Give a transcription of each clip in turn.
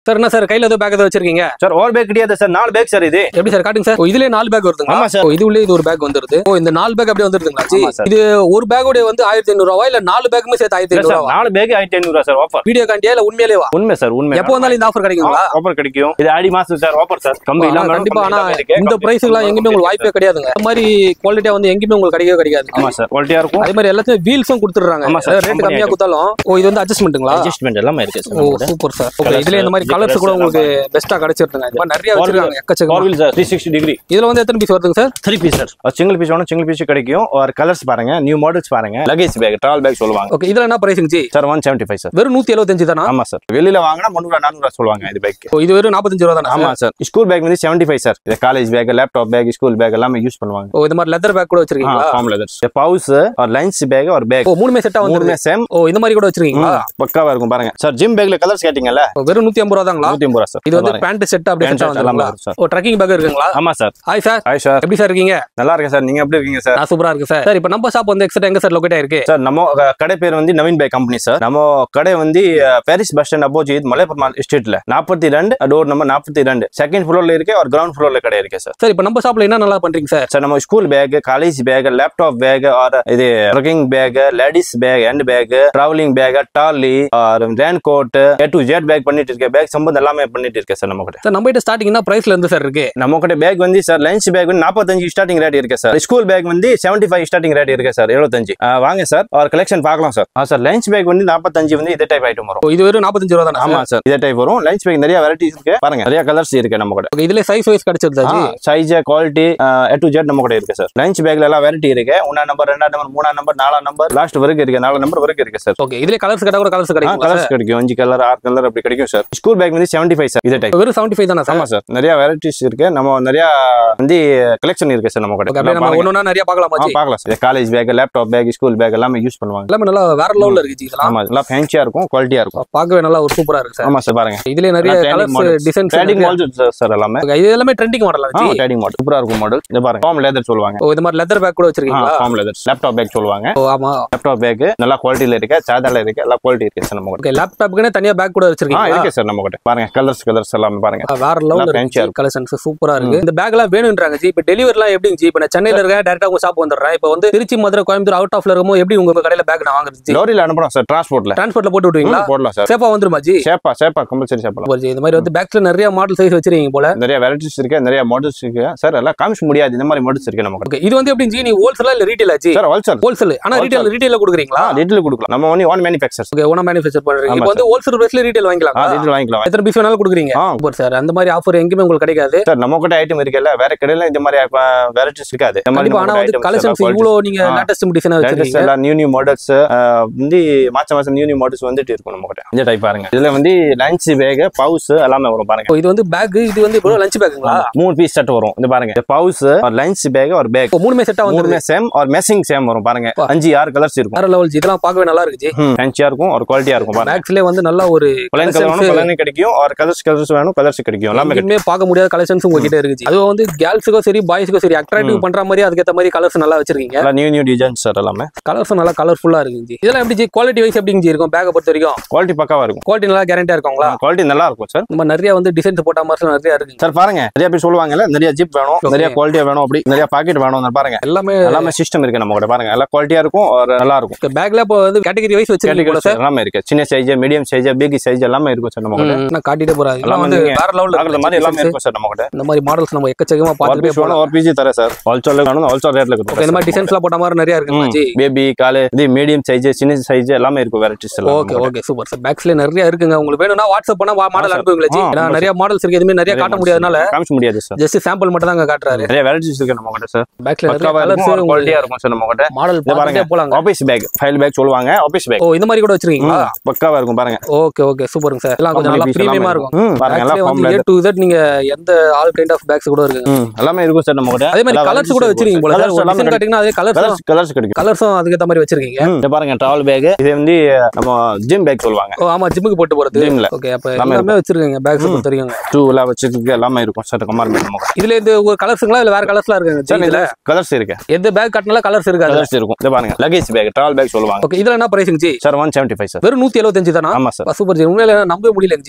Sir என்ன sir கையில ஏதோ பேக் ஏதோ வச்சிருக்கீங்க சார் ஓவர் பேக் கிடையாது சார் நாலு பேக் சார் இது எப்படி சார் காட்டுங்க சார் ஓ, இதுலயே நாலு பேக் வருதுங்களா ஆமா சார். ஓ, இது உள்ளே இது ஒரு பேக் வந்துருது ஓ இந்த நாலு பேக் அப்படியே வந்துருதுங்களா ஜி ஆமா சார். இது ஒரு பேக்கோட வந்து ஆயிரத்தி ஐநூறு ரூபாய் இல்ல நாலு பேக்குமே சேர்த்து ஆயிரத்தி இல்ல ஐநூறு சார் ரூபா நாலு பேக் ஆயிரத்தி ஐநூறு சார் ஆஃபர் வீடியோ காண்டியா இல்ல உண்மையிலேவா உண்மை சார் உண்மை எப்போ வந்தாலும் இந்த ஆஃபர் கிடைக்குங்களா ஆஃபர் கிடைக்கும் இது ஆடி மாசம் சார் ஆஃபர் சார் கம்பி ஆனா, இல்லாம கண்டிப்பா ஆனா கம்பி இல்லாம இந்த இருக்கு. பிரைஸ்க்குலாம் எங்கேயுமே உங்களுக்கு வாய்ப்பே கிடையாதுங்க இந்த மாதிரி குவாலிட்டியா வந்து எங்கேயுமே உங்களுக்கு கிடைக்கவே கிடைக்காது ஆமா சார் குவாலிட்டியா இருக்கும் அதே மாதிரி எல்லாத்தையும் வீல்ஸும் கொடுத்துறாங்க ஆமா சார், ரேட் company கம்மியா item. கொடுத்தாலும் ஓ இது வந்து அட்ஜஸ்ட்மெண்ட்டுங்களா அட்ஜஸ்ட்மெண்ட் எல்லாமே இருக்கு oh sir super sir okay Colours, இதுல இந்த மாதிரி இந்த கலர்ஸ் colours கூட உங்களுக்கு பெஸ்டா கிடைச்சிருதுங்க இந்த மாதிரி நிறைய வச்சிருக்காங்க எக்கச்சக்கமா four wheel sir three sixty degree இதுல வந்து எத்தனை பீஸ் வருதுங்க sir three piece sir single piece வேணும் சிங்கிள் பீஸ் கிடைக்கும் ஒரு கலர்ஸ் பாருங்க நியூ மாடல்ஸ் பாருங்க லகேஜ் பேக் டிராவல் பேக் சொல்லுவாங்க ஓகே இதுல என்ன pricing ji sir one seventy five sir வெறும் நூத்தி எழுபத்தஞ்சு தானா ஆமா சார் வெளியில வாங்கினா முந்நூறு நானூறு சொல்லுவாங்க இது பேக் ஓ, இது வெறும் நாற்பத்தஞ்சு ரூபா தானா ஆமா சார் ஸ்கூல் பேக் வந்து செவன்டி ஃபைவ் சார் இது college bag laptop bag school bag எல்லாமே யூஸ் பண்ணுவாங்க ஓ இந்த மாதிரி லெதர் பேக் கூட வச்சிருக்கீங்களா ஃபார்ம் லெதர்ஸ் பவுஸ் ஒரு லஞ்ச் பேக் ஒரு பேக் ஓ மூணுமே செட்டா வந்துருது மூணுமே சேம் ஓ இந்த மாதிரி கூட வச்சிருக்கீங்களா பக்காவா இருக்கும் பாருங்க சார் ஜிம் பேக்ல கலர்ஸ் கேட்டீங்கல்ல ஓ, வெறும் நூத்தி ஐம்பது ரூபா தாங்களா நூத்தி ஐம்பது ரூபா சார் இது வந்து பேண்ட் செட் அப்படியே Pant செட்டா set எல்லாமே வந்துருங்களா இருக்கு சார். ஓ ட்ரக்கிங் பேக் இருக்குங்களா ஆமா sir hi sir hi sir எப்படி சார் இருக்கீங்க நல்லா இருக்கேன் சார் நீங்க எப்படி இருக்கீங்க சார் நான் சூப்பரா இருக்கு சார் சார் இப்போ நம்ம ஷாப் வந்து எக்ஸாக்ட் எங்க சார் லொகேட் ஆயிருக்கு சார் நம்ம அஹ், கடை பேர் வந்து நவீன் பை கம்பெனி சார் நம்ம கடை வந்து அஹ், Paris bus stand opposite Malaiperumal எஸ்டேட்ல நாற்பத்தி ரெண்டு டோர் நம்பர் நாற்பத்தி ரெண்டு செகண்ட் ஃப்ளோர்ல இருக்கு ஒரு கிரவுண்ட் ஃப்ளோர்ல கடை இருக்கு சார் சார் இப்போ நம்ம ஷாப்ல என்ன நல்லா பண்றீங்க சார் சார் நம்ம school bag college bag laptop bag or இது trekking bag ladies bag hand bag travelling bag trolley rain coat A to Z bag பண்ணிட்டு இருக்கேன் பேக் சம்பந்தம் எல்லாமே பண்ணிட்டு இருக்கேன் சார் நம்ம கடை சார் நம்ம கிட்ட ஸ்டார்டிங் என்ன பிரைஸ்ல இருந்து சார் இருக்கு நம்ம கிட்ட பேக் வந்து சார் லஞ்ச் பேக் வந்து நாற்பத்தஞ்சு ஸ்டார்டிங் ரேட் இருக்கு சார் ஸ்கூல் பேக் வந்து செவன்டி ஃபைவ் ஸ்டார்டிங் ரேட் இருக்கு சார் எழுபத்தஞ்சு ஆஹ் வாங்க சார் ஒரு கலெக்ஷன் பார்க்கலாம் சார் ஆ சார் லஞ்ச் பேக் வந்து நாற்பத்தஞ்சு வந்து இதே டைப் ஐட்டம் வரும் ஓ, இது வெறும் நாற்பத்தஞ்சு ரூபா தானே ஆமா சார் இதே டைப் வரும் லஞ்ச் பேக் நிறைய வெரைட்டிஸ் இருக்கு பாருங்க நிறைய கலர்ஸ் இருக்கு நம்ம கூட ஓகே இதுல சைஸ் வைஸ் கிடைச்சிருதா ji size quality A to Z நம்ம கூட இருக்கு சார் லஞ்ச் பேக்ல எல்லாம் வெரைட்டி இருக்கு ஒன்னா நம்பர் ரெண்டாம் நம்பர் மூணாம் நம்பர் நாலாம் நம்பர் லாஸ்ட் வரைக்கும் இருக்கு நாலு நம்பர் வரைக்கும் இருக்கு சார் ஓகே இதுல கலர்ஸ் கேட்டா கூட கலர்ஸ் கிடைக்கும் கலர்ஸ் கிடைக்கும் அஞ்சு கலர் ஆறு கலர் அப்படி கிடைக்கும் சார் ஸ்கூல் பேக் வந்து செவன்டி ஃபைவ் சார் இதே டைப் வெறும் செவன்டி ஃபைவ் தானே சார் ஆமா சார் நிறைய வெரைட்டிஸ் இருக்கு நம்ம நிறைய வந்து கலெக்ஷன் இருக்கு சார் நம்ம கூட ஓகே அப்படியே நம்ம பாருங்க. ஒன்னொன்னா நிறைய பார்க்கலாமா ஆ, ஜி பார்க்கலாம் sir college bag laptop bag school bag எல்லாமே யூஸ் பண்ணுவாங்க எல்லாமே நல்லா வேற லெவல்ல இருக்கு ஜி இதெல்லாம் ஆமா இதெல்லாம் ஃபேன்சியா இருக்கும் குவாலிட்டியா இருக்கும் பார்க்கவே நல்லா ஒரு சூப்பரா இருக்கு சார் ஆமா சார் பாருங்க இதுல நிறைய trending colours models. Designs trading model sir எல்லாமே இது எல்லாமே ட்ரெண்டிங் மாடலா ஜி ட்ரேடிங் மாடல் சூப்பரா இருக்கும் மாடல் இது பாருங்க ஃபார்ம் லெதர் சொல்லுவாங்க ஓ இந்த மாதிரி லெதர் பேக் கூட வச்சிருக்கீங்களா ஃபார்ம் லெதர் லேப்டாப் பேக் சொல்லுவாங்க ஓ ஆமா லேப்டாப் பேக் நல்லா குவாலிட்டியில இருக்கு சாதால இருக்கு எல்லா குவாலிட்டி இருக்கு சார் நம்ம கூட ஓகே லேப்டாப்புக்குனே தனியா பேக் கூட ஆ வச்சிருக்கீங்களா இருக்கு சார் நம்ம கூட பாருங்க கலர்ஸ் கலர்ஸ் எல்லாமே பாருங்க ஆ, வேற லெவல்ல நல்லா fancy-ஆ இருக்கு கலெக்ஷன்ஸ் சூப்பரா இருக்கு இந்த பேக் எல்லாம் வேணும்ன்றாங்க ஜி இப்போ டெலிவரிலாம் எப்படிங்க ஜி இப்போ நான் சென்னையில இருக்கேன் டேரக்டா உங்க ஷாப் வந்துடுறேன் இப்போ வந்து திருச்சி மதுரை கோயம்புத்தூர் அவுட் ஆஃப்ல இருக்கும்போது எப்படி உங்க கடையில பேக் நான் வாங்குறது ஜி லோரியில அனுப்பணும் சார் டிரான்ஸ்போர்ட்ல டிரான்ஸ்போர்ட்ல போட்டு விட்டுவீங்களா போடலாம் சார் சேஃபா வந்துருமா ஜி சேப்பா சேப்பா கம்பல்சரி சேப்பலாம் சூப்பர் ஜி இந்த மாதிரி வந்து பேக்ஸ்ல நிறைய மாடல் சைஸ் வச்சிருக்கீங்க போல நிறைய வெரைட்டிஸ் இருக்கு நிறைய மாடல்ஸ் இருக்கு சார் எல்லாம் காமிக்க முடியாது இந்த மாதிரி மாடல்ஸ் இருக்கு நம்ம கூட ஓகே இது வந்து எப்படி ஜி நீ ஹோல்சேலா இல்ல ரீட்டைலா ஜி சார் ஹோல்சேல் ஹோல்சேல் ஆனா ரீட்டைல் ரீட்டைல கொடுக்குறீங்களா டீட்டெயில் கொடுக்கலாம் நம்ம ஒன்லி ஒன் மேனுஃபேக்சர்ஸ் ஓகே ஓனா மேனுஃபேக்சர் பண்றீங்க ஆமா இப்போ வந்து ஹோல்சேல் பிரைஸ்ல ரீட்டைல் ஆ வாங்கிக்கலாம் டீட்டெயில் வாங்கிக்கலாம் எத்தனை பீஸ் வேணாலும் கொடுக்குறீங்க ஆ சூப்பர் சார் அந்த மாதிரி ஆஃபர் எங்கேயுமே உங்களுக்கு கிடைக்காது சார் நம்ம கிட்ட ஐட்டம் இருக்குல்ல வேற கடையில இந்த மாதிரி வெரைட்டிஸ் இருக்காது இந்த மாதிரி கண்டிப்பா ஆனா வந்து கலெக்ஷன்ஸ் இவ்வளவு நீங்க ஆ. லேட்டஸ்ட் டிசைனா லேட்டஸ்ட் வச்சிருக்கீங்க எல்லாம் நியூ நியூ மாடல்ஸ் வந்து மாசம் மாசம் நியூ நியூ மாடல்ஸ் வந்துட்டு இருக்கும் நம்ம கிட்ட இந்த டைப் பாருங்க இதுல வந்து லஞ்ச் பேக் பவுஸ் எல்லாமே வரும் பாருங்க ஓ, இது வந்து பேக் இது வந்து இப்போ லஞ்ச் பேக்குங்களா மூணு பீஸ் செட் வரும் இந்த பாருங்க பவுஸ் ஒரு லஞ்ச் பேக் ஒரு பேக் இப்போ மூணுமே செட்டா வந்து மூணுமே சேம் ஒரு மெஸ்ஸிங் சேம் வரும் பாருங்க பா. அஞ்சு ஆறு கலர்ஸ் இருக்கும் வேற லெவல் ஜி இதெல்லாம் பார்க்கவே நல்லா இருக்கு ஜி ஃபேன்சியா இருக்கும் ஒரு குவாலிட்டியா இருக்கும் பாருங்க பேக்ஸ்லயே வந்து நல்ல ஒரு பலன் கலர் வேணும் collections பலன் கிடைக்கும் ஒரு கலர்ஸ் கலர்ஸ் வேணும் கலர்ஸ் கிடைக்கும் எல்லாமே கிடைக்கும் எங்கேயுமே பார்க்க முடியாத கலெக்ஷன்ஸ் உங்ககிட்ட இருக்கு ஜி. அதுவும் வந்து கேர்ள்ஸுக்கும் சரி பாய்ஸுக்கும் சரி அட்ராக்டிவ் பண்ற மாதிரி அதுக்கேத்த மாதிரி கலர்ஸ் நல்லா வச்சிருக்கீங்க எல்லாம் நியூ நியூ டிசைன்ஸ் சார் எல்லாமே கலர்ஸும் நல்லா கலர்ஃபுல்லா இருக்கு ஜி இதெல்லாம் எப்படி ஜி குவாலிட்டி வைஸ் எப்படிங்க ஜி இருக்கும் பேக்கை பொறுத்த வரைக்கும் குவாலிட்டி பக்காவா இருக்கும் குவாலிட்டி நல்லா கேரண்டியா இருக்குங்களா குவாலிட்டி நல்லா இருக்கும் சார் நம்ம நிறைய வந்து டிசைன்ஸ் போட்ட மாதிரி நிறைய இருக்கு சார் பாருங்க நிறைய பேர் சொல்லுவாங்கல்ல நிறைய ஜிப் வேணும் Okay. நிறைய குவாலிட்டியா வேணும் அப்படி நிறைய பாக்கெட் வேணும் அந்த பாருங்க எல்லாமே எல்லாமே சிஸ்டம் இருக்கு நம்ம கூட பாருங்க எல்லாம் குவாலிட்டியா இருக்கும் ஒரு நல்லா இருக்கும் பேக்ல இப்போ வந்து கேட்டகரி வைஸ் வச்சிருக்கீங்க போல Categories எல்லாமே இருக்கு சின்ன size medium size big size எல்லாமே இருக்கும் சார் நம்ம கூட சார் நான் காட்டிட்டே போறாங்க எல்லாம் எல்லாமே வந்து நீங்க வேற லெவல்ல பாக்குற மாதிரி எல்லாமே இருக்கும் சார் நம்ம கூட இந்த மாதிரி மாடல்ஸ் நம்ம எக்கச்சக்கமா ஒரு பார்த்துட்டே பீஸ் வேணும் போகலாம் ஒரு பீஸ் தரேன் சார் ஹோல்சேல் வேணும் ஹோல்சேல் ரேட்ல Okay, இந்த கொடுத்துருக்கேன் மாதிரி டிசைன்ஸ்லாம் போட்ட மாதிரி நிறைய இருக்கு ஜி பேபி காலு இது மீடியம் சைஸ் சின்ன சைஸ் எல்லாமே இருக்கும் வெரைட்டிஸ் எல்லாம் ஓகே ஓகே சூப்பர் சார் பேக்ஸ்ல நிறைய இருக்குங்க உங்களுக்கு வேணும்னா வாட்ஸ்அப் பண்ணா மாடல் sir. அனுப்புவீங்களா ஜி ஆ, ஏன்னா ஆமா நிறைய மாடல்ஸ் இருக்கு எதுவுமே நிறைய காட்ட முடியாதனால காமிச்ச முடியாது சார் ஜஸ்ட் சாம்பிள் மட்டும் தாங்க காட்டுறாரு நிறைய வெரைட்டிஸ் இருக்கு நம்ம கிட்ட சார் பேக்ல நிறைய பக்காவா இருக்கும் கலர்ஸ் குவாலிட்டியா இருக்கும் சார் நம்ம கிட்ட மாடல் இதை பாருங்க பார்த்துட்டே போலாங்க ஆபீஸ் பேக் ஃபைல் பேக் சொல்லுவாங்க ஆபீஸ் பேக் ஓ இந்த மாதிரி கூட வச்சிருக்கீங்களா பக்காவா இருக்கும் பாருங்க ஓகே ஓகே சூப்பருங்க சார் எல்லாம் கொஞ்சம் Company நல்லா piece பிரீமியமா எல்லாமே இருக்கும் ம், பாருங்க எல்லாம் Backsலயே ஃபார்ம் வந்து ஏ டு Z நீங்க எந்த ஆல் கைண்ட் ஆஃப் பேக்ஸ் கூட இருக்குங்க ம் எல்லாமே இருக்கும் சார் நம்ம கிட்ட அதே மாதிரி கலர்ஸ் கூட வச்சிருக்கீங்க போல கலர்ஸ் சார் எல்லாமே டிசைன் காட்டிங்கன்னா அதே கலர்ஸ் கலர்ஸ் கலர்ஸ் கிடைக்கும் கலர்ஸும் அதுக்கேத்த மாதிரி வச்சிருக்கீங்க ம், இதை பாருங்க டிராவல் பேக் இது வந்து நம்ம ஜிம் பேக் சொல்லுவாங்க ஓ ஆமா ஜிம்முக்கு போட்டு போறது ஜிம்ல ஓகே அப்ப எல்லாமே எல்லாமே வச்சிருக்கீங்க பேக்ஸ் பொறுத்த வரைக்கும் டூ எல்லாம் வச்சிருக்கு எல்லாமே இருக்கும் சார் கம்மார்மெண்ட் நம்ம கிட்ட இதுல இந்த ஒரு கலர்ஸுங்களா இல்ல வேற கலர்ஸ்லாம் இருக்குங்க சார் இதுல கலர்ஸ் இருக்கு எந்த பேக் காட்டினாலும் கலர்ஸ் இருக்காது கலர்ஸ் இருக்கும் இதை பாருங்க லகேஜ் பேக் டிராவல் பேக் சொல்லுவாங்க ஓகே இதுல என்ன pricing ji sir one seventy five sir வெறும் நூத்தி எழுபத்தஞ்சு தானா ஆமா சார் சூப்பர் ஜி உண்மையில நம்பவே முடியலங்க ஜி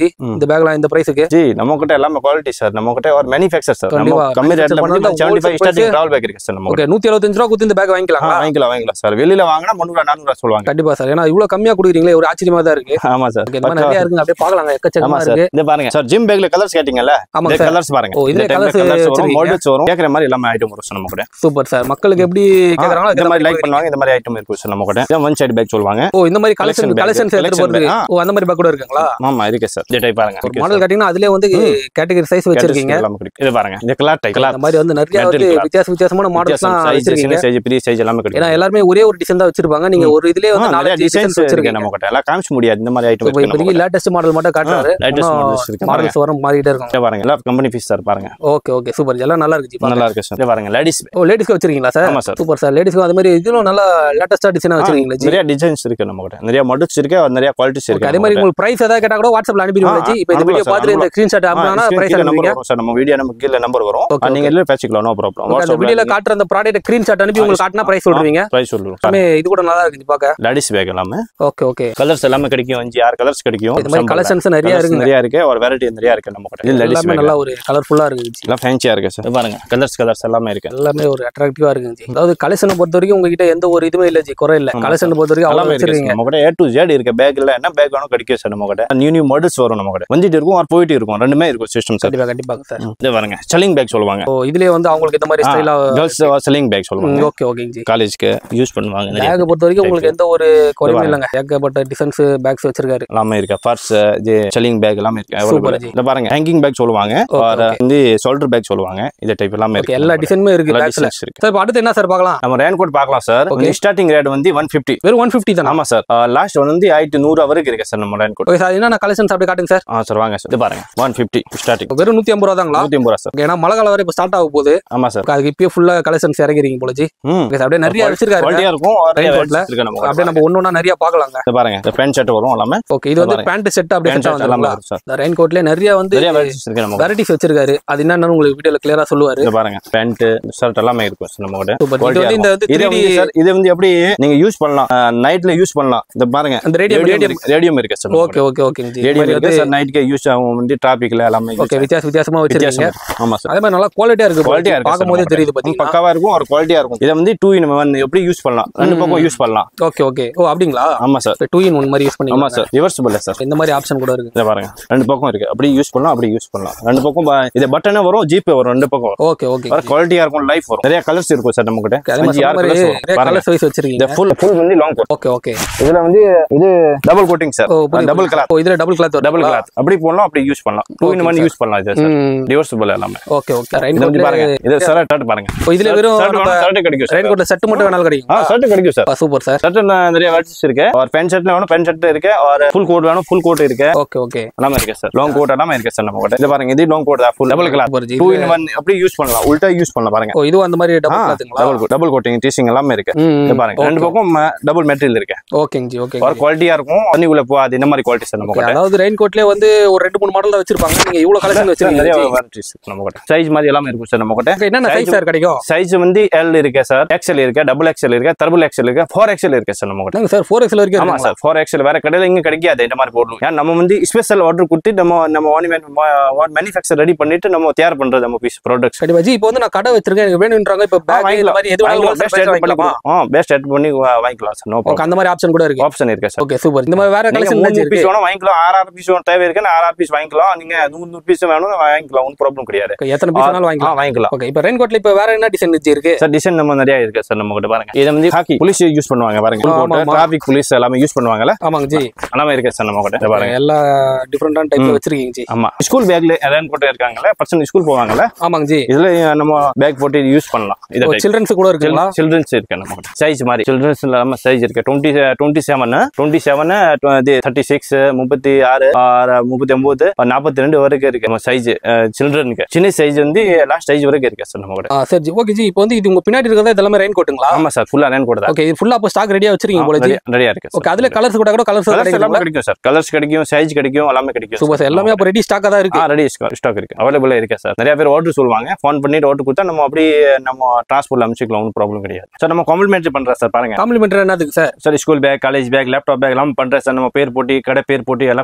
ம். இந்த பேக்லாம் இந்த பிரைஸுக்கு ஜி நம்ம கிட்ட எல்லாமே குவாலிட்டி சார் நம்ம கிட்ட ஒரு மேனுஃபேக்சர் சார் நம்ம கண்டிப்பா. கம்மி ரேட்ல Manufacture பண்ணி பண்ணா seventy five wholesale starting travel bag இருக்கு சார் நம்ம ஓகே நூத்தி எழுபத்தஞ்சு ரூபா கொடுத்து இந்த பேக் ஆ, வாங்கிக்கலாம் வாங்கிக்கலாம் வாங்கிக்கலாம் சார் வெளியில வாங்கினா முந்நூறு நானூறு சொல்லுவாங்க கண்டிப்பா சார் ஏன்னா இவ்வளவு கம்மியா கொடுக்குறீங்களே ஒரு ஆச்சரியமா தான் இருக்கு ஆமா சார் Okay, இந்த மாதிரி நிறைய இருக்குங்க அப்படியே பாக்கலாங்க ஆமா எக்கச்சக்கமா சார் இருக்கு இது பாருங்க சார் ஜிம் பேக்ல கலர்ஸ் கேட்டீங்கல்ல ஆமாங்க இந்த சார் கலர்ஸ் பாருங்க ஓ, இதுல இந்த டைம்ல colours கலர்ஸ் வரும் வச்சிருக்கீங்க. மாடல்ஸ் வரும் கேக்குற மாதிரி எல்லாமே ஐட்டம் வரும் சார் நம்ம கூட சூப்பர் சார் மக்களுக்கு எப்படி கேக்குறாங்களோ இந்த அதுக்கு மாதிரி லைக் மாதிரி பண்ணுவாங்க இந்த மாதிரி ஐட்டம் இருக்கும் சார் நம்ம கூட இதான் ஒன் சைடு பேக் சொல்லுவாங்க ஓ இந்த மாதிரி கலெக்ஷன் Collection bag. கலெக்ஷன்ஸ் எடுத்து Collection போறது bag. ஓ அந்த மாதிரி பேக் கூட இருக்குங்களா ஆமா இருக்கு சார் இந்த டைப் பாருங்க ஒரு இருக்கு மாடல் sir. காட்டிங்கன்னா அதுலயே வந்து கேட்டகரி சைஸ் வச்சிருக்கீங்க எல்லாமே கிடைக்கும். இது பாருங்க இந்த கலர் டைப் கலர் இந்த மாதிரி வந்து நிறைய Metal வந்து cloth. வித்தியாச வித்தியாசமான மாடல்ஸ்லாம் சைஸ் வச்சிருக்கீங்க சின்ன சைஸ் பெரிய சைஸ் எல்லாமே ஏன்னா கிடைக்கும் எல்லாருமே ஒரே ஒரு டிசைன் தான் வச்சிருப்பாங்க நீங்க ஒரு இதுலயே ஆ, வந்து நிறைய நாலஞ்சு டிசைன்ஸ் டிசைன்ஸ் இருக்கு வச்சிருக்கீங்க நம்ம கிட்ட எல்லாம் காமிச்சு முடியாது இந்த மாதிரி ஐட்டம் இப்போ இருக்கு நம்ம இப்போதைக்கு லேட்டஸ்ட் மாடல் மட்டும் காட்டுறாரு latest models இருக்கு மாடல்ஸ் வரும் மாறிட்டே இருக்கும் கிட்ட பாருங்க எல்லாம் கம்பெனி ஃபீஸ் சார் பாருங்க ஓகே ஓகே சூப்பர் எல்லாம் நல்லா இருக்கு ஜி நல்லா இருக்கு சார் இது பாருங்க லேடிஸ் ஓ லேடிஸ்க்கு வச்சிருக்கீங்களா சார் ஆமா சார் சூப்பர் சார் லேடிஸ்க்கு அது மாதிரி இதுவும் நல்லா லேட்டஸ்டா டிசைனா வச்சிருக்கீங்களா ஜி நிறைய டிசைன்ஸ் இருக்கு நம்ம கிட்ட நிறைய மாடல்ஸ் இருக்கு நிறைய குவாலிட்டிஸ் ஓகே இருக்கு அதே மாதிரி உங்களுக்கு பிரைஸ் ஏதாவது கேட்டா கூட வாட்ஸ்அப்ல அனுப்பிடுவீங்க ஆ, ஜி இப்போ இந்த அனுப்பலாம் வீடியோ sir, பார்த்துட்டு இந்த ஸ்கிரீன்ஷாட் அனுப்புனா பிரைஸ் நம்பர் அனுப்புவீங்க வரும் சார் நம்ம வீடியோ நம்ம கீழே நம்பர் வரும் Okay, அது நீங்க எல்லாம் பேசிக்கலாம் நோ ப்ராப்ளம் Okay, அந்த வீடியோல வாட்ஸ்அப்ல காட்டுற அந்த ப்ராடக்ட் ஸ்கிரீன்ஷாட் அனுப்பி உங்களுக்கு காட்டினா பிரைஸ் சொல்றீங்க பிரைஸ் சொல்லுவோம் எல்லாமே இது கூட நல்லா இருக்கு ஜி பார்க்க லேடிஸ் பேக் எல்லாமே ஓகே ஓகே கலர்ஸ் எல்லாமே கிடைக்கும் அஞ்சு ஆறு கலர்ஸ் கிடைக்கும் இந்த மாதிரி Sample ல. கலெக்ஷன்ஸ் நிறைய Colours இருக்குங்க நிறைய இருக்கு ஒரு வெரைட்டி நிறைய இருக்கு நம்ம கிட்ட இது லேடிஸ் எல்லாமே பேக் நல்லா ஒரு கலர்ஃபுல்லா இருக்கு ஜி எல்லாம் ஃபேன்சியா இருக்கு சார் பாருங்க கலர்ஸ் கலர்ஸ் எல்லாமே இருக்கு எல்லாமே ஒரு அட்ராக்டிவா இருக்குங்க ஜி அதாவது கலெக்ஷனை பொறுத்த வரைக்கும் உங்ககிட்ட எந்த ஒரு இதுவுமே இல்ல ஜி குறை இல்ல ஆமா கலெக்ஷன் பொறுத்த வரைக்கும் அவ்வளவு எல்லாமே இருக்கு வச்சிருக்கீங்க sir. நம்ம கூட ஏ டு ஜெட் இருக்க பேக்ல என்ன பேக் வேணும் கிடைக்கும் சார் நம்ம கூட நியூ நியூ மாடல்ஸ் வரும் நம்ம கூட வந்துட்டு இருக்கும் ஒரு போயிட்டு இருக்கும் ரெண்டுமே இருக்கும் சிஸ்டம் சார் கண்டிப்பா கண்டிப்பாக சார் இது பாருங்க செல்லிங் பேக் சொல்லுவாங்க ஓ இதுலயே வந்து அவங்களுக்கு இந்த மாதிரி ஸ்டைலா கேர்ள்ஸ் செல்லிங் பேக் சொல்லுவாங்க ஓகே ஓகேங்க ஜி காலேஜ்க்கு யூஸ் பண்ணுவாங்க நிறைய பேக் பொறுத்த வரைக்கும் உங்களுக்கு எந்த ஒரு குறையும் இல்லைங்க ஏகப்பட்ட டிசைன்ஸ் பேக்ஸ் வச்சிருக்காரு எல்லாமே இருக்கு பர்ஸ் இது செல்லிங் பேக் எல்லாமே இருக்கு Super available. ஜி. இந்த பாருங்க ஹேங்கிங் பேக் சொல்லுவாங்க Okay, or வந்து ஷோல்டர் பேக் சொல்லுவாங்க இந்த டைப் எல்லாமே ஓகே இருக்கு எல்லா டிசைனுமே இருக்கு எல்லா பேக்ஸ்ல designs இருக்கு சார் இப்போ அடுத்து என்ன சார் பார்க்கலாம் நம்ம ரேன் கோட் பார்க்கலாம் சார் Okay. ஸ்டார்டிங் ரேட் வந்து ஒன் ஃபிஃப்டி வெறும் ஒன் ஃபிஃப்டி தானே ஆமா சார் லாஸ்ட் வந்து ஆயிரத்தி நூறு வரைக்கும் இருக்கு சார் நம்ம ரேன் கோட் ஓகே சார் என்னென்ன கலெக்ஷன்ஸ் அப்படியே காட்டுங்க சார் ஆ சார் வாங்க சார் இது பாருங்க ஒன் ஃபிஃப்டி ஸ்டார்டிங் வெறும் நூத்தி ஐம்பது ரூபா தாங்களா நூத்தி ஐம்பது ரூபா சார் ஓகே ஏன்னா மழை காலம் வரை இப்போ ஸ்டார்ட் ஆக போகுது ஆமா சார் அதுக்கு இப்பயே ஃபுல்லா கலெக்ஷன்ஸ் இறங்கிறீங்க போல ஜி ம் ஓகே சார் அப்படியே நிறைய வச்சிருக்காரு குவாலிட்டியா இருக்கும் Rain நிறைய coat ல. varieties இருக்கு நம்ம அப்படியே நம்ம ஒண்ணு ஒண்ணா நிறைய பார்க்கலாங்க இது பாருங்க இந்த பேண்ட் ஷர்ட் வரும் எல்லாமே ஓகே இது வந்து பாருங்க. பேண்ட் செட் அப்படியே பேண்ட் செட்டா ஷர்ட் எல்லாமே வந்துருங்களா வரும் சார் இந்த ரெயின் கோட்ல நிறைய வந்து நிறைய வெரைட்டிஸ் இருக்கு நம்ம வெரைட்டிஸ் வச்சிருக்காரு அது என்னன்னு உங்களுக்கு வீடியோல கிளியரா சொல்லுவாரு இது பாருங்க பேண்ட் ஷர்ட் எல்லாமே இருக்கும் சார் நம்ம கூட சூப்பர் இது Quality வந்து இந்த வந்து இது 3D வந்து சார் இது வந்து எப்படி நீங்க யூஸ் பண்ணலாம் நைட்ல யூஸ் பண்ணலாம் இந்த பாருங்க அந்த ரேடியம் ரேடியம் ரேடியம் இருக்கு sir okay okay okay ji radium இது இருக்கு வந்து சார் நைட்க்கு யூஸ் ஆகும் வந்து டிராபிக்ல எல்லாமே use ஓகே வித்தியாச வித்தியாசமா வச்சிருக்கீங்க வித்தியாசம் ஆமா சார் அதே மாதிரி நல்லா குவாலிட்டியா இருக்கு குவாலிட்டியா இருக்கு பார்க்கும் போதே தெரியுது பாத்தீங்களா பக்காவா இருக்கும் ஒரு குவாலிட்டியா இருக்கும் இதை வந்து டூ இன் ஒன் எப்படி யூஸ் பண்ணலாம் ரெண்டு பக்கம் யூஸ் பண்ணலாம் ஓகே ஓகே ஓ அப்படிங்களா ஆமா சார் டூ இன் ஒன் மாதிரி யூஸ் ஆமா பண்ணிக்கலாம் சார் ரிவர்சிபிள் சார் இந்த மாதிரி ஆப்ஷன் கூட இருக்கு இதை பாருங்க ரெண்டு பக்கம் இருக்கு அப்படி யூஸ் பண்ணலாம் அப்படி யூஸ் பண்ணலாம் ரெண்டு பக்கம் பா- இது பட்டனே வரும் ஜிபே வரும் ரெண்டு பக்கம் வரும் ஓகே ஓகே வர குவாலிட்டியா இருக்கும் லைஃப் வரும் நிறைய கலர்ஸ் இருக்கும் சார் நம்ம கிட்ட அதே மாதிரி அஞ்சு சொன்ன ஆறு மாதிரி கலர்ஸ் வரும் நிறைய பாருங்க கலர்ஸ் வைஸ் இந்த வச்சிருக்கீங்க ஃபுல் ஃபுல் வந்து லாங் கோட் ஓகே ஓகே இதுல வந்து இது டபுள் கோட்டிங் சார் ஓ புரியுது டபுள் கிளாத் ஓ இதுல டபுள் கிளாத் டபுள் கிளாத் அப்படி போடலாம் அப்படி யூஸ் பண்ணலாம் டூ இன் ஒன் யூஸ் பண்ணலாம் இது சார் ரிவர்சிபிள் எல்லாமே ஓகே ஓகே ரெயின் இது வந்து கோட்ல பாருங்க இது சார் ஷர்ட் பாருங்க ஓ இதுல வெறும் ஷர்ட் நம்ம ஷர்ட் கிடைக்கும் ரெயின் சார் கோட்ல செட் மட்டும் வேணாலும் ஆ கிடைக்கும் ஷர்ட் கிடைக்கும் சார் சூப்பர் சார் ஷர்ட் நிறைய வெரைட்டிஸ் இருக்கு ஒரு பென் ஷர்ட்ல வேணும் பென் ஷர்ட் இருக்கு ஒரு ஃபுல் கோட் வேணும் ஃபுல் கோட் இருக்கு ஓகே ஓகே எல்லாமே இருக்கு சார் லாங் கோட் எல்லாமே இருக்கு சார் நம்ம கிட்ட இது பாருங்க இது லாங் கோட் தான் full double cloth super ji two in one அப்படி யூஸ் பண்ணலாம் உல்டா யூஸ் பண்ணலாம் பாருங்க ஓ இதுவும் அந்த மாதிரி டபுள் கிளாத்துங்களா டபுள் டபுள் கோட்டிங் டீசிங் எல்லாமே இருக்கு இது பாருங்க ரெண்டு பக்கம் டபுள் மெட்டீரியல் இருக்கு ஓகேங்க ஜி ஓகே ஒரு குவாலிட்டியா இருக்கும் தண்ணிக்குள்ள போகாது இந்த மாதிரி குவாலிட்டி சார் நம்ம கிட்ட அதாவது ரெயின் கோட்லயே வந்து ஒரு ரெண்டு மூணு மாடல் தான் வச்சிருப்பாங்க நீங்க இவ்வளவு கலெக்ஷன் வச்சிருக்கீங்க நிறைய ஜி. வெரைட்டிஸ் நம்ம கிட்ட சைஸ் மாதிரி எல்லாமே இருக்கும் சார் நம்ம கிட்ட Okay, என்னென்ன சைஸ் சார் கிடைக்கும் சைஸ் வந்து எல் இருக்கு சார் எக்ஸ்எல் இருக்கு டபுள் எக்ஸ்எல் இருக்கு டபுள் எக்ஸ்எல் இருக்கு ஃபோர் எக்ஸ்எல் இருக்கு சார் நம்ம கிட்ட என்னங்க சார் ஃபோர் எக்ஸ்எல் வரைக்கும் ஆமா இருக்குங்களா? சார் ஃபோர் எக்ஸ்எல் வேற கடையில இங்க கிடைக்காது இந்த மாதிரி பொருள் ஏன் நம்ம வந்து ஸ்பெஷல் ஆர்டர் கொடுத்து நம்ம நம்ம ஓன் மேனுஃபேக்சர் ரெடி பண்ணிட்டு நம்ம தயார் பண்றது நம்ம பீஸ் ப்ராடக்ட்ஸ் கண்டிப்பா ஜி இப்போ வந்து நான் கடை வச்சிருக்கேன் எனக்கு வேணும்ன்றாங்க இப்போ பேக் இந்த மாதிரி எது வேணாலும் wholesale price வாங்கிக்கலாமா பெஸ்ட் எட் பண்ணி வா- வாங்கிக்கலாம் சார் நோ ஓகே அந்த மாதிரி ஆப்ஷன் கூட இருக்கு ஆப்ஷன் இருக்கு சார் ஓகே சூப்பர் இந்த மாதிரி வேற நீங்க கலெக்ஷன் மூணு இருக்கு பீஸ் வேணும் வாங்கிக்கலாம் ஆறு ஆறு பீஸ் வேணும் தேவை இருக்கு ஆறு ஆறு பீஸ் வாங்கிக்கலாம் நீங்க நூறு நூறு பீஸ் வேணும் வாங்கிக்கலாம் ஒன்றும் ப்ராப்ளம் கிடையாது Okay, எத்தனை பீஸ் வேணாலும் ஆ, வாங்கிக்கலாம் வாங்கிக்கலாம் ஓகே இப்போ ரெயின் கோட்ல இப்போ வேற என்ன டிசைன் வச்சு இருக்கு சார் டிசைன் நம்ம நிறைய இருக்கு சார் நம்ம கிட்ட பாருங்க இதை வந்து ஹாக்கி போலீஸ் யூஸ் பண்ணுவாங்க பாருங்க ஆமா, ஆமா. டிராபிக் போலீஸ் எல்லாமே யூஸ் பண்ணுவாங்கல்ல ஆமாங்க ஜி எல்லாமே இருக்கு சார் நம்ம கிட்ட இதை பாருங்க எல்லா டிஃப்ரெண்டான டைப்ல வச்சிருக்கீங்க ஜி ஆமா ஸ்கூல் பேக்ல ரன் போட்டு இருக்காங்கல்ல பர்சன் ஸ்கூல் போவாங்கல்ல ஆமாங்க ஜி இதுல நம்ம பேக் போட்டு யூஸ் பண்ணலாம் இதை சில்ட்ரன்ஸ் கூட இருக்குங்களா சில்ட்ரன்ஸ் இருக்கு நம்ம கிட்ட சைஸ் மாதிரி சில்ட்ரன்ஸ் இல்லாம சைஸ் இருக்கு twenty twenty seven twenty seven thirty six முப்பத்தி ஆறு ஆறு, முப்பத்தி ஒன்பது நாற்பத்தி ரெண்டு வரைக்கும் இருக்கு நம்ம சைஸ் சில்ட்ரனுக்கு சின்ன சைஸ் வந்து லாஸ்ட் சைஸ் வரைக்கும் இருக்கு சார் நம்ம கூட ஆ சரி ஜி ஓகே ஜி இப்போ வந்து இது உங்க பின்னாடி இருக்கிறதா இதெல்லாம் ரெயின் கோட்டுங்களா ஆமா சார் ஃபுல்லா ரன் கூட தான் ஓகே இது ஃபுல்லா அப்போ ஸ்டாக் ரெடியா வச்சிருக்கீங்க போல ஜி நிறைய இருக்கு ஓகே அதுல கலர்ஸ் கூட கூட கலர்ஸ் கலர்ஸ் எல்லாமே கிடைக்கும் கிடைக்கும் சார் கலர்ஸ் கிடைக்கும் சைஸ் கிடைக்கும் எல்லாமே கிடைக்கும் சூப்பர் சார் எல்லாமே அப்போ ரெடி ஸ்டாக்கா தான் இருக்கு ஆ ரெடி ஸ்டாக் இருக்கு அவைலபிளா இருக்கு சார் நிறைய பேர் ஆர்டர் சொல்லுவாங்க ஃபோன் பண்ணிட்டு ஆர்டர் கொடுத்தா நம்ம அப்படியே நம்ம டிரான்ஸ்போர்ட்ல அனுப்பிச்சிக்கலாம் ஒன்றும் ப்ராப்ளம் கிடையாது சார் நம்ம காம்ப்ளிமெண்ட்ரி பண்றோம் சார் பாருங்க காம்ப்ளிமெண்டரி என்னதுக்கு sir sir school bag college bag laptop bag எல்லாம் பண்றேன் சார் நம்ம பேர் போட்டி கடை பேர் போட்டி எல்லாம் கொடுக்கலாம் சார்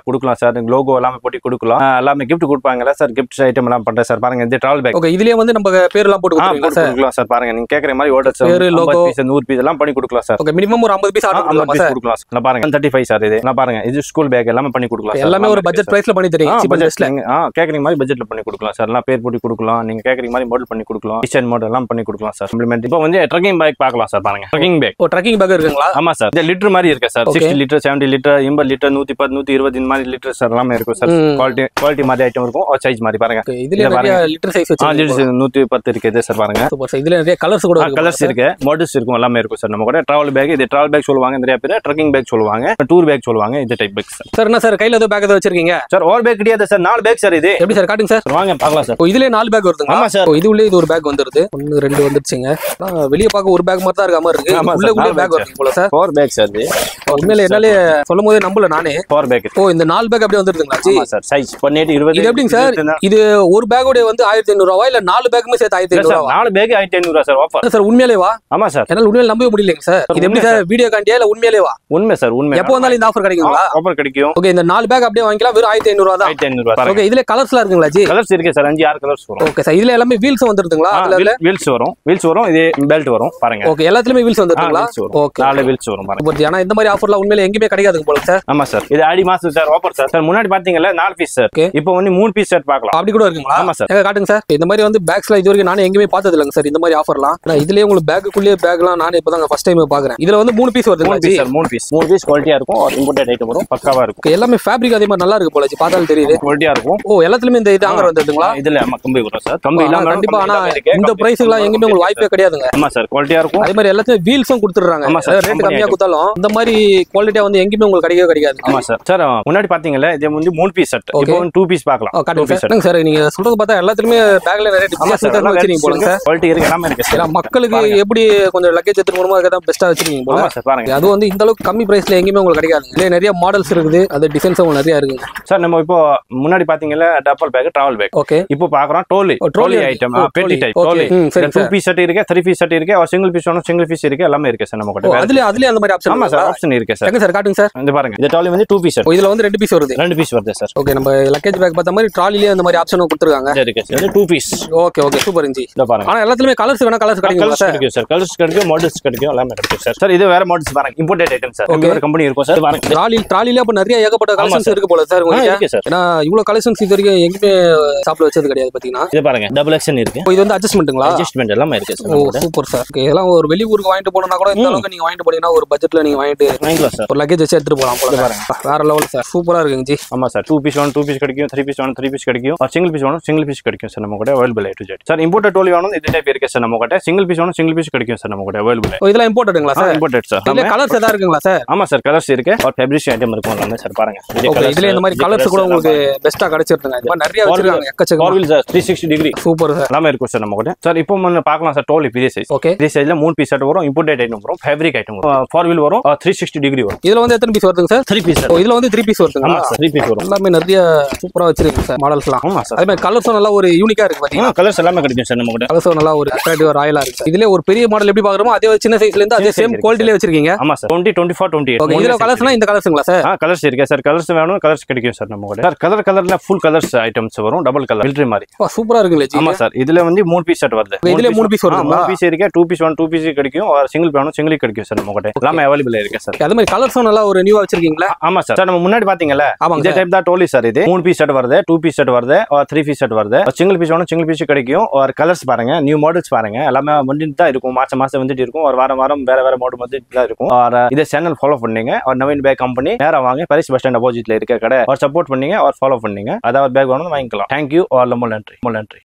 சார் லோகோ எல்லாமே போட்டு கொடுக்கலாம் ஆ, எல்லாமே கிஃப்ட் கொடுப்பாங்கல்ல சார் கிஃப்ட் ஐட்டம் எல்லாம் பண்றேன் சார் பாருங்க இந்த டிராவல் பேக் ஓகே இதுலயே வந்து நம்ம பேர்லாம் போட்டு ஆ கொடுத்துருங்களா போட்டு சார் கொடுக்கலாம் சார் பாருங்க நீங்க கேக்குற மாதிரி ஆர்டர்ஸ் பேரு, logo. பீஸ் நூறு பீஸ் எல்லாம் பண்ணி கொடுக்கலாம் சார் ஓகே மினிமம் ஒரு ஐம்பது பீஸ் ஆர்டர் கொடுக்கலாமா சார் கொடுக்கலாம் சார் நான் பாருங்க தேர்ட்டி ஃபைவ் சார் இது நான் பாருங்க இது ஸ்கூல் பேக் எல்லாமே பண்ணி கொடுக்கலாம் sir. எல்லாமே ஒரு இருக்கு பட்ஜெட் sir. பிரைஸ்ல பண்ணி ஆ, தரீங்க சீப் budget பெஸ்ட்ல நீங்க ஆ கேக்குறீங்க மாதிரி பட்ஜெட்ல பண்ணி கொடுக்கலாம் சார் எல்லாம் பேர் போட்டு கொடுக்கலாம் நீங்க கேக்குறீங்க மாதிரி மாடல் பண்ணி கொடுக்கலாம் டிசைன் மாடல் எல்லாம் பண்ணி கொடுக்கலாம் சார் இம்ப்ளிமெண்ட் இப்போ வந்து ட்ரக்கிங் பேக் பார்க்கலாம் சார் பாருங்க ட்ரக்கிங் பேக் ஓ ட்ரக்கிங் பேக் இருக்குங்களா ஆமா சார் இந்த லிட்டர் மாதிரி இருக்கு sir Okay. Sixty litre seventy litre எண்பது லிட்டர் நூத்தி பத்து நூத்தி இருபது இந்த மாதிரி லிட்டர் சார் எல்லாமே இருக்கும் சார் ம். குவாலிட்டி குவாலிட்டி மாதிரி ஐட்டம் இருக்கும் சைஸ் மாதிரி பாருங்க ஓகே இதுல இதை நிறைய லிட்டர் சைஸ் ஆ வச்சிருக்கீங்க லிட்டர் நூத்தி பத்து இருக்குது சார் பாருங்க சூப்பர் சார் இதுல நிறைய கலர்ஸ் கூட இருக்கு கலர்ஸ் இருக்கு மாடல்ஸ் இருக்கும் எல்லாமே இருக்கும் சார் நம்ம கூட டிராவல் பேக் இது டிராவல் பேக் சொல்லுவாங்க நிறைய பேர் ட்ரக்கிங் பேக் சொல்லுவாங்க டூர் பேக் சொல்லுவாங்க இது டைப் பேக் சார் சார் என்ன சார் கையில ஏதோ பேக் ஏதோ வச்சிருக்கீங்க சார் ஓவர் பேக் கிடையாது சார் நாலு பேக் சார் இது எப்படி சார் காட்டுங்க சார் வாங்க பார்க்கலாம் சார் ஓ இதுலயே நாலு பேக் வருதுங்களா ஆமா சார் ஓ இது உள்ளே இது ஒரு பேக் வந்துருது ஒன்னு ரெண்டு வந்துருச்சுங்க ஆனா, வெளிய பார்க்க ஒரு பேக் மாதிரி தான் இருக்க மாதிரி இருக்கு ஆமா உள்ள சார், உள்ள நாலு பேக் bag வருது போல சார் ஃபோர் பேக் சார் இது உண்மையில என்னாலே சொல்லும் போதே நம்பல நானே ஃபோர் பேக் ஓ இந்த நாலு பேக் அப்படியே வந்துருதுங்களா ஜி ஆமா சார் சைஸ் பன்னெண்டு இருபது இது எப்படிங்க சார் இருபத்தி நாலு. இது ஒரு பேக்கோட வந்து ஆயிரத்தி ஐநூறு ரூபாய் இல்ல நாலு பேக்குமே சேர்த்து ஆயிரத்தி இல்ல ஐநூறு சார் ரூபா நாலு பேக் ஆயிரத்தி ஐநூறு சார் ஆஃபர் சார் உண்மையிலே வா ஆமா சார் என்னால உண்மையில நம்பவே முடியலைங்க சார் இது எப்படி சார் வீடியோ காண்டியா இல்ல உண்மையிலே வா உண்மை சார் உண்மை எப்போ வந்தாலும் இந்த ஆஃபர் கிடைக்குங்களா ஆஃபர் கிடைக்கும் ஓகே இந்த நாலு பேக் அப்படியே வாங்கிக்கலாம் வெறும் ஆயிரத்தி ஐநூறு ரூபா தான் ஆயிரத்தி ஐநூறு பாருங்க ஓகே இதுல கலர்ஸ்லாம் இருக்குங்களா ஜி கலர்ஸ் இருக்கு சார் அஞ்சு ஆறு கலர்ஸ் வரும் ஓகே சார் இதுல எல்லாமே வீல்ஸ் வந்துருதுங்களா அதுல இல்ல வீல்ஸ் வரும் வீல்ஸ் வரும் இது பெல்ட் வரும் பாருங்க ஓகே எல்லாத்துலயுமே வீல்ஸ் வந்துருதுங்களா wheels வரும். ஓகே நாலு வீல்ஸ் வரும் பாருங்க சூப்பர் ஜி ஆனா இந்த மாதிரி ஆஃபர்லாம் உண்மையில எங்கேயுமே கிடைக்காதுங்க போல சார் ஆமா சார் இது ஆடி மாசம் சார் ஆஃபர் சார் சார் முன்னாடி பாத்தீங்கல்ல நாலு பீஸ் சார் Okay. இப்போ வந்து மூணு பீஸ் செட் பார்க்கலாம் அப்படி கூட இருக்குங்களா ஆமா சார் எங்க காட்டுங்க சார் இந்த மாதிரி வந்து பேக்ஸ்லாம் இது வரைக்கும் நானே எங்கேயுமே பார்த்தது இல்லைங்க சார் இந்த மாதிரி ஆஃபர்லாம் நான் இதுலயே உங்களுக்கு பேக்குள்ளேயே பேக்லாம் நானே இப்போதாங்க ஃபர்ஸ்ட் டைம் பாக்குறேன் இதுல வந்து மூணு பீஸ் மூணு வருதுங்களா ஜி பீஸ் சார் மூணு பீஸ் மூணு பீஸ் குவாலிட்டியா இருக்கும் இம்போர்ட்டட் ஐட்டம் வரும் பக்காவா இருக்கும் Okay, எல்லாமே ஃபேப்ரிக் அதே மாதிரி நல்லா இருக்கு போல ஜி பார்த்தாலும் தெரியுது குவாலிட்டியா இருக்கும் ஓ எல்லாத்துலயுமே இந்த இது ஆங்கர் வந்துருதுங்களா இதுல ஆமா கம்பி வரும் சார் கம்பி ஆனா இல்லாம கண்டிப்பா ஆனா கம்பி இருக்கு. இந்த கம்பி பிரைஸ்க்குலாம் இருக்கும். எங்கேயுமே உங்களுக்கு வாய்ப்பே கிடையாதுங்க ஆமா சார் குவாலிட்டியா இருக்கும் அதே மாதிரி எல்லாத்தையும் வீல்ஸும் கொடுத்துறாங்க ஆமா sir, ரேட் company கம்மியா item. கொடுத்தாலும் இந்த மாதிரி குவாலிட்டியா வந்து எங்கேயுமே உங்களுக்கு கிடைக்கவே கிடைக்காது ஆமா சார் சார் முன்னாடி பாத்தீங்கல்ல இது வந்து மூணு பீஸ் செட் Okay. இப்போ டூ பீஸ் பார்க்கலாம் ஓ, டூ காட்டுங்க பீஸ் சார் என்னங்க சார் நீங்க சொல்றது பார்த்தா எல்லாத்துலயுமே பேக்ல நிறைய ஆமா சார் டிஃபரன்ஸ் வச்சிருக்கீங்க போல சார் குவாலிட்டி இருக்கு எல்லாமே இருக்கு ஏன்னா சார் மக்களுக்கு எப்படி கொஞ்சம் லக்கேஜ் எடுத்துட்டு போகணுமோ அதுக்கு தான் பெஸ்ட்டா வச்சிருக்கீங்க போல ஆமா சார் பாருங்க அது வந்து இந்த அளவுக்கு கம்மி பிரைஸ்ல எங்கேயுமே உங்களுக்கு கிடைக்காது இதுல நிறைய மாடல்ஸ் இருக்குது அது டிசைன்ஸ் உங்களுக்கு நிறைய இருக்குங்க சார் நம்ம இப்போ முன்னாடி பாத்தீங்கல்ல duffel bag travel bag okay இப்போ பாக்குறோம் டோலி ஓ, trolley டோலி இருக்கு. ஐட்டம் ஓ, பெட்டி trolley. Type Okay. டோலி ம், சரி, டூ sir. பீஸ் செட் இருக்கு த்ரீ பீஸ் செட் இருக்கு ஒரு சிங்கிள் பீஸ் வேணும் சிங்கிள் பீஸ் இருக்கு எல்லாமே இருக்கு சார் நம்ம ஓ கூட அதுல அதுலயே அந்த மாதிரி ஆப்ஷன் ஆமா சார் ஆப்ஷன் இருக்கு சார் எங்க சார் காட்டுங்க சார் இந்த பாருங்க இந்த டாலி வந்து டூ பீஸ் செட் ஓ இதுல வந்து ரெண்டு பீஸ் வருது ரெண்டு பீஸ் வருது சார் ஓகே நம்ம லக்கேஜ் பேக் பார்த்த மாதிரி ட்ராலிலேயே அந்த மாதிரி ஆப்ஷனும் கொடுத்துருக்காங்க இது இருக்கு sir two piece okay okay super இஞ்சி இந்த பாருங்க ஆனா எல்லாத்துலயுமே கலர்ஸ் வேணா கலர்ஸ் கிடைக்குங்களா கலர்ஸ் சார் கிடைக்கும் சார் கலர்ஸ் கிடைக்கும் மாடல்ஸ் கிடைக்கும் எல்லாமே கிடைக்கும் சார் சார் இது வேற மாடல்ஸ் பாருங்க இம்போர்ட்டட் ஐட்டம் சார் Okay. வேற கம்பெனி இருக்கும் சார் பாருங்க ட்ராலி ட்ராலில அப்ப நிறைய ஏகப்பட்ட கலெக்ஷன்ஸ் sir. இருக்கு போல சார் ஆ, உங்களுக்கு இருக்கு சார் ஏன்னா இவ்வளவு கலெக்ஷன்ஸ் இது வரைக்கும் எங்கேயுமே ஷாப்ல வச்சது கிடையாது பாத்தீங்கன்னா இது பாருங்க டபுள் எக்ஷன் இருக்கு ஓ, இது வந்து அட்ஜஸ்ட்மெண்ட்டுங்களா அட்ஜஸ்ட்மெண்ட் எல்லாமே இருக்கு சார் ஓ நம்ம கூட. சூப்பர் சார் ஓகே இதெல்லாம் ஒரு வெளியூருக்கு வாங்கிட்டு போனா கூட இந்த அளவுக்கு நீங்க வாங்கிட்டு போனீங்கன்னா ஒரு பட்ஜெட்ல நீங்க வாங்கிட்டு வாங்கிக்கலாம் சார் ஒரு லக்கேஜ் வச்சு எடுத்துட்டு போலாம் போல வேற லெவல் சார் சூப்பரா இருக்குங்க ஜி ஆமா சார் டூ பீஸ் வேணும் டூ பீஸ் கிடைக்கும் த்ரீ பீஸ் வேணும் த்ரீ பீஸ் கிடைக்கும் சிங்கிள் பீஸ் வேணும் சிங்கிள் பீஸ் கிடைக்கும் சார் நம்ம கூட அவைலபிள் டு ஜெட் சார் இம்போர்ட்டட் டோலி வேணும் இது டைப் இருக்கு சார் நம்ம கூட சிங்கிள் பீஸ் வேணும் சிங்கிள் பீஸ் கிடைக்கும் சார் நம்ம கூட அவைலபிள் ஓ இதெல்லாம் இம்போர்ட்டடுங்களா சார் இம்போர்ட்டட் சார் இதுல கலர்ஸ் ஏதாவது இருக்குங்களா சார் ஆமா சார் கலர்ஸ் இருக்கு ஒரு ஃபேப்ரிக் ஐட்டம் இருக்கும் எல்லாமே சார் பாருங்க ஓகே இதுல இந்த மாதிரி கலர்ஸ் கூட உங்களுக்கு பெஸ்ட்டா கிடைச்சிருதுங்க இந்த மாதிரி நிறைய வச்சிருக்காங்க எக்கச்சக்கமா four wheel sir three sixty degree super sir எல்லாமே இருக்கும் சார் நம்ம கூட சார் இப்போ முன்ன பார்க்கலாம் சார் டோலி பெரிய சைஸ் ஓகே பெரிய சைஸ்ல மூணு பீஸ் செட் வரும் இம்போர்ட்டட் ஐட்டம் வரும் ஃபேப்ரிக் ஐட்டம் வரும் ஃபார் வீல் வரும் த்ரீ சிக்ஸ்டி டிகிரி வரும் இதுல வந்து எத்தனை பீஸ் வருதுங்க சார் த்ரீ பீஸ் ஓ இதுல வந்து த்ரீ பீஸ் வருதுங்களா ஆமா சார் த்ரீ பீஸ் வரும் எல்லாமே நிறைய சூப்பரா வச்சிருக்கு சார் மாடல்ஸ்லாம் ஆமா சார் அதே மாதிரி கலர்ஸும் நல்லா ஒரு யூனிக்கா இருக்கு பாத்தீங்கன்னா கலர்ஸ் எல்லாமே கிடைக்கும் சார் நம்ம கூட கலர்ஸும் நல்லா ஒரு அட்ராக்டிவ் ராயலா இருக்கு இதுல ஒரு பெரிய மாடல் எப்படி பாக்குறோமோ அதே ஒரு சின்ன சைஸ்ல இருந்து அதே சின்ன size சேம் இருக்கு குவாலிட்டிலே வச்சிருக்கீங்க ஆமா sir twenty twenty four twenty okay இதுல கலர்ஸ்னா இந்த கலர்ஸ்ங்களா சார் ஆ கலர்ஸ் இருக்கு சார் கலர்ஸ் வேணும் கலர்ஸ் கிடைக்கும் சார் நம்ம கூட சார் கலர் கலர்ல ஃபுல் கலர்ஸ் ஐட்டம்ஸ் வரும் டபுள் கலர் மிலிட்டரி மாதிரி வா சூப்பரா இருக்குங்களே ஜி ஆமா சார் இதுல வந்து மூணு பீஸ் செட் வருது Okay, இதுல மூணு piece வருதுங்களா? மூணு பீஸ் இருக்கு two piece one two piece கிடைக்கும் சிங்கிள் வேணும் சிங்கிள் கிடைக்கும் சார் நம்ம கூட எல்லாமே அவைலபிள் இருக்கு சார் அதே மாதிரி கலர்ஸும் நல்லா ஒரு நியூவா வச்சிருக்கீங்களா ஆமா சார் சார் நம்ம முன்னாடி பாத்தீங்கல்ல ஆமாங்க இதே டைப் தான் டோலி சார் இது மூணு பீஸ் செட் வருது டூ பீஸ் செட் வருது த்ரீ பீஸ் செட் வருது சிங்கிள் பீஸ் வேணும் சிங்கிள் பீஸ் கிடைக்கும் ஒரு கலர்ஸ் பாருங்க நியூ மாடல்ஸ் பாருங்க எல்லாமே வந்துட்டு தான் இருக்கும் மாசம் மாசம் வந்துட்டு இருக்கும் ஒரு வாரம் வாரம் வேற வேற மாடல் வந்துட்டு தான் இருக்கும் ஒரு இதை சேனல் ஃபாலோ பண்ணீங்க ஒரு நவீன் பேக் கம்பெனி நேரா வாங்க பாரிஸ் பஸ் ஸ்டாண்ட் அப்போசிட்ல இருக்க கடை ஒரு சப்போர்ட் பண்ணீங்க ஒரு ஃபாலோ பண்ணீங்க அதாவது பேக் வேணும் வாங்கிக்கலாம் தேங்க்யூ ஒரு ரொம்ப நன்றி ரொம்ப நன்றி